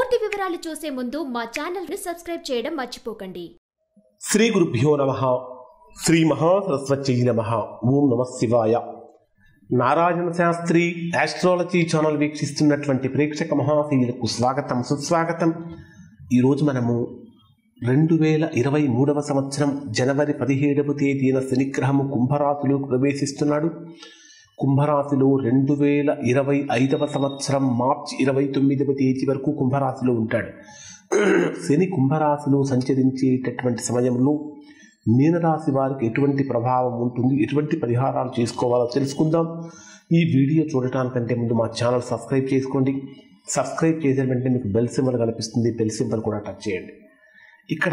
పూర్తి వివరాలు చూసే ముందు మా ఛానల్ ని సబ్స్క్రైబ్ చేయడం మర్చిపోకండి శ్రీ గురుభ్యో నమ శ్రీ మహాసరస్వత్యై నమ ఓం నమ శివాయ నారాయణ శాస్త్రి ఆస్ట్రాలజీ ఛానల్ వీక్షిస్తున్నటువంటి ప్రేక్షక మహాశీలకు స్వాగతం సుస్వాగతం ఈరోజు మనము రెండు వేల ఇరవై మూడవ సంవత్సరం జనవరి పదిహేడవ తేదీన శనిగ్రహము కుంభరాశిలో ప్రవేశిస్తున్నాడు కుంభరాశిలో రెండు వేల ఇరవై ఐదవ సంవత్సరం మార్చి ఇరవై తొమ్మిదవ తేదీ వరకు కుంభరాశిలో ఉంటాడు శని కుంభరాశిలో సంచరించేటటువంటి సమయంలో మీనరాశి వారికి ఎటువంటి ప్రభావం ఉంటుంది ఎటువంటి పరిహారాలు చేసుకోవాలో తెలుసుకుందాం ఈ వీడియో చూడటానికంటే ముందు మా ఛానల్ సబ్స్క్రైబ్ చేసుకోండి సబ్స్క్రైబ్ చేసిన వెంటనే మీకు బెల్ సింబల్ కనిపిస్తుంది బెల్ సింబల్ కూడా టచ్ చేయండి ఇక్కడ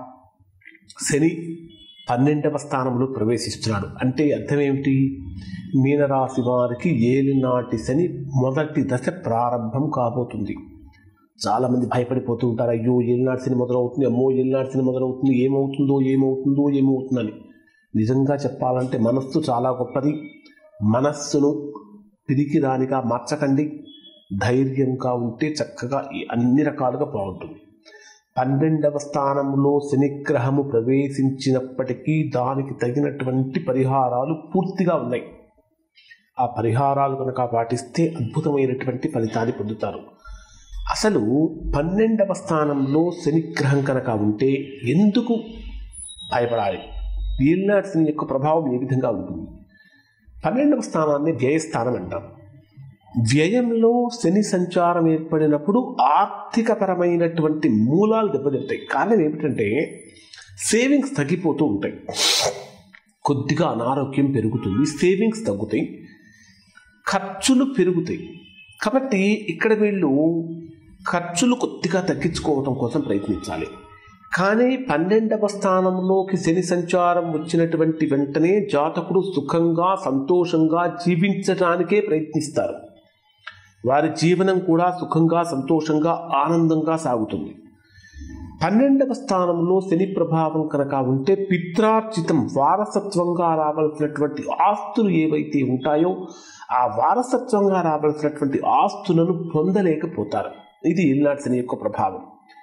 శని పన్నెండవ స్థానంలో ప్రవేశిస్తున్నాడు అంటే అర్థం ఏమిటి మీనరాశి వారికి ఏలినాటి శని మొదటి దశ ప్రారంభం కాబోతుంది చాలామంది భయపడిపోతూ ఉంటారు అయ్యో ఏలినాటి శని మొదలవుతుంది అమ్మో ఏలినాటి శని మొదలవుతుంది ఏమవుతుందో ఏమవుతుందో ఏమవుతుందని నిజంగా చెప్పాలంటే మనస్సు చాలా గొప్పది మనస్సును పిరికి రానిగా మార్చకండి ధైర్యంగా ఉంటే చక్కగా ఈ అన్ని రకాలుగా బాగుంటుంది పన్నెండవ స్థానంలో శనిగ్రహము ప్రవేశించినప్పటికీ దానికి తగినటువంటి పరిహారాలు పూర్తిగా ఉన్నాయి ఆ పరిహారాలు కనుక పాటిస్తే అద్భుతమైనటువంటి ఫలితాన్ని పొందుతారు అసలు పన్నెండవ స్థానంలో శనిగ్రహం కనుక ఉంటే ఎందుకు భయపడాలి ఏలినాటి శని యొక్క ప్రభావం ఏ విధంగా ఉంటుంది పన్నెండవ స్థానాన్ని వ్యయస్థానం అంటాం వ్యయంలో శని సంచారం ఏర్పడినప్పుడు ఆర్థికపరమైనటువంటి మూలాలు దెబ్బతింటాయి కారణం ఏమిటంటే సేవింగ్స్ తగ్గిపోతూ ఉంటాయి కొద్దిగా అనారోగ్యం పెరుగుతుంది సేవింగ్స్ తగ్గుతాయి ఖర్చులు పెరుగుతాయి కాబట్టి ఇక్కడ వీళ్ళు ఖర్చులు కొద్దిగా తగ్గించుకోవడం కోసం ప్రయత్నించాలి కానీ పన్నెండవ స్థానంలోకి శని సంచారం వచ్చినటువంటి వెంటనే జాతకుడు సుఖంగా సంతోషంగా జీవించడానికే ప్రయత్నిస్తారు వారి జీవనం కూడా సుఖంగా సంతోషంగా ఆనందంగా సాగుతుంది పన్నెండవ స్థానంలో శని ప్రభావం కనుక ఉంటే పిత్రార్జితం వారసత్వంగా రావాల్సినటువంటి ఆస్తులు ఏవైతే ఉంటాయో ఆ వారసత్వంగా రావాల్సినటువంటి ఆస్తులను పొందలేకపోతారు ఇది ఈనాటి శని యొక్క ప్రభావం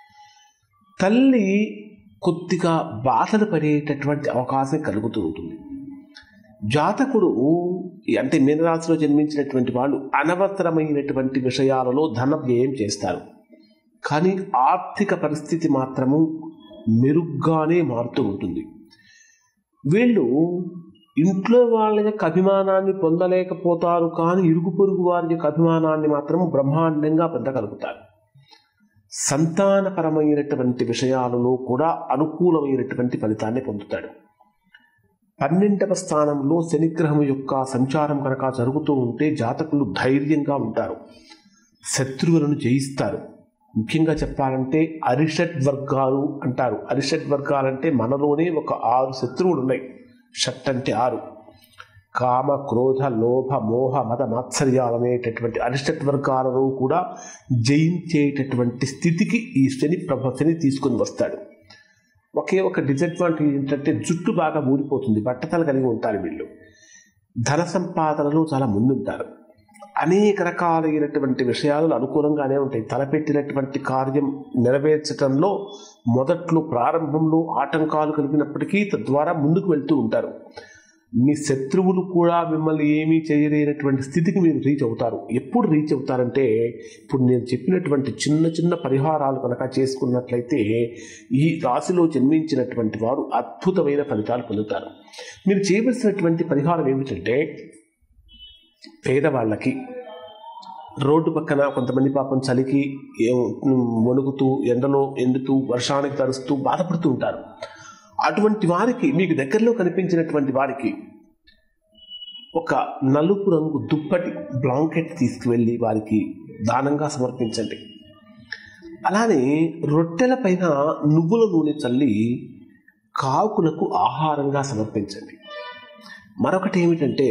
తల్లి కొద్దిగా బాధలు పడేటటువంటి అవకాశం కలుగుతూ ఉంటుంది జాతకుడు అంటే మీనరాశిలో జన్మించినటువంటి వాళ్ళు అనవసరమైనటువంటి విషయాలలో ధన వ్యయం చేస్తారు కానీ ఆర్థిక పరిస్థితి మాత్రము మెరుగ్గానే మారుతూ ఉంటుంది వీళ్ళు ఇంట్లో వాళ్ళ యొక్క అభిమానాన్ని పొందలేకపోతారు కానీ ఇరుగు పొరుగు వారి యొక్క అభిమానాన్ని మాత్రం బ్రహ్మాండంగా పొందగలుగుతారు సంతానపరమైనటువంటి విషయాలలో కూడా అనుకూలమైనటువంటి ఫలితాన్ని పొందుతాడు పన్నెండవ స్థానంలో శనిగ్రహం యొక్క సంచారం కనుక జరుగుతూ ఉంటే జాతకులు ధైర్యంగా ఉంటారు శత్రువులను జయిస్తారు ముఖ్యంగా చెప్పాలంటే అరిషట్ వర్గాలు అంటారు అరిషట్ వర్గాలంటే మనలోనే ఒక ఆరు శత్రువులు ఉన్నాయి షట్ అంటే ఆరు కామ క్రోధ లోభ మోహ మద మాత్సర్యాలు అనేటటువంటి అరిషట్ వర్గాలను కూడా జయించేటటువంటి స్థితికి ఈ శని ప్రభ శని తీసుకుని వస్తాడు ఒకే ఒక డిసడ్వాంటేజ్ ఏంటంటే జుట్టు బాగా ఊడిపోతుంది బట్టతలు కలిగి ఉంటారు వీళ్ళు ధన సంపాదనలో చాలా ముందుంటారు అనేక రకాలైనటువంటి విషయాలు అనుకూలంగానే ఉంటాయి తలపెట్టినటువంటి కార్యం నెరవేర్చడంలో మొదట్లో ప్రారంభంలో ఆటంకాలు కలిగినప్పటికీ తద్వారా ముందుకు వెళ్తూ ఉంటారు మీ శత్రువులు కూడా మిమ్మల్ని ఏమీ చేయలేనటువంటి స్థితికి మీరు రీచ్ అవుతారు ఎప్పుడు రీచ్ అవుతారంటే ఇప్పుడు నేను చెప్పినటువంటి చిన్న చిన్న పరిహారాలు కనుక చేసుకున్నట్లయితే ఈ రాశిలో జన్మించినటువంటి వారు అద్భుతమైన ఫలితాలు పొందుతారు మీరు చేయవలసినటువంటి పరిహారం ఏమిటంటే పేదవాళ్ళకి రోడ్డు పక్కన కొంతమంది పాపం చలికి వణుకుతూ ఎండలో ఎండుతూ వర్షానికి తరుస్తూ బాధపడుతూ ఉంటారు అటువంటి వారికి మీకు దగ్గరలో కనిపించినటువంటి వారికి ఒక నలుపు రంగు దుప్పటి బ్లాంకెట్ తీసుకువెళ్ళి వారికి దానంగా సమర్పించండి అలానే రొట్టెల పైన నువ్వుల నూనె చల్లి కాకులకు ఆహారంగా సమర్పించండి మరొకటి ఏమిటంటే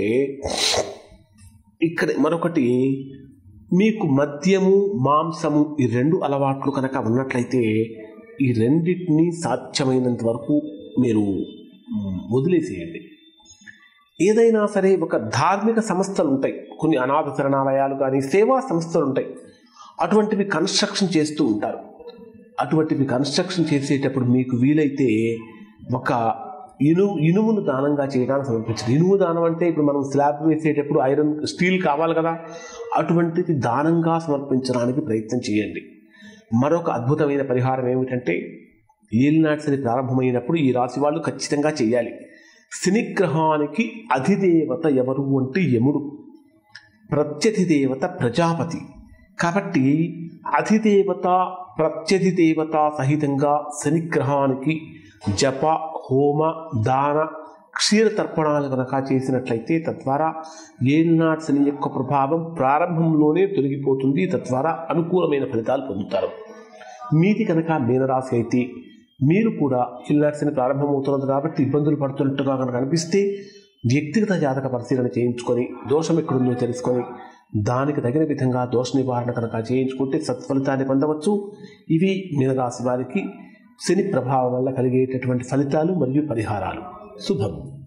ఇక్కడ మరొకటి మీకు మద్యము మాంసము ఈ రెండు అలవాట్లు కనుక ఉన్నట్లయితే ఈ రెండింటినీ సాధ్యమైనంత వరకు మీరు వదిలేసేయండి ఏదైనా సరే ఒక ధార్మిక సంస్థలు ఉంటాయి కొన్ని అనాథ శరణాలయాలు కానీ సేవా సంస్థలు ఉంటాయి అటువంటివి కన్స్ట్రక్షన్ చేస్తూ ఉంటారు అటువంటివి కన్స్ట్రక్షన్ చేసేటప్పుడు మీకు వీలైతే ఒక ఇనుము ఇనుమును దానంగా చేయడానికి సమర్పించండి ఇనుము దానం అంటే ఇప్పుడు మనం స్లాబ్ వేసేటప్పుడు ఐరన్ స్టీల్ కావాలి కదా అటువంటిది దానంగా సమర్పించడానికి ప్రయత్నం చేయండి మరొక అద్భుతమైన పరిహారం ఏమిటంటే ఏలినాటి శని ప్రారంభమైనప్పుడు ఈ రాశి వాళ్ళు ఖచ్చితంగా చేయాలి శనిగ్రహానికి అధిదేవత ఎవరు అంటే యముడు ప్రత్యధి దేవత ప్రజాపతి కాబట్టి అధిదేవత ప్రత్యధి దేవత సహితంగా శనిగ్రహానికి జప హోమ దాన క్షీర తర్పణాలు కనుక చేసినట్లయితే తద్వారా ఏలినాటి శని యొక్క ప్రభావం ప్రారంభంలోనే తొలగిపోతుంది తద్వారా అనుకూలమైన ఫలితాలు పొందుతారు మీది కనుక మీనరాశి అయితే మీరు కూడా ఏలినాటి శని ప్రారంభమవుతున్నది కాబట్టి ఇబ్బందులు పడుతున్నట్టుగా కనుక అనిపిస్తే వ్యక్తిగత జాతక పరిశీలన చేయించుకొని దోషం ఎక్కడుందో తెలుసుకొని దానికి తగిన విధంగా దోష నివారణ కనుక చేయించుకుంటే సత్ఫలితాన్ని పొందవచ్చు ఇవి మీనరాశి వారికి శని ప్రభావం వల్ల కలిగేటటువంటి ఫలితాలు మరియు పరిహారాలు శుభం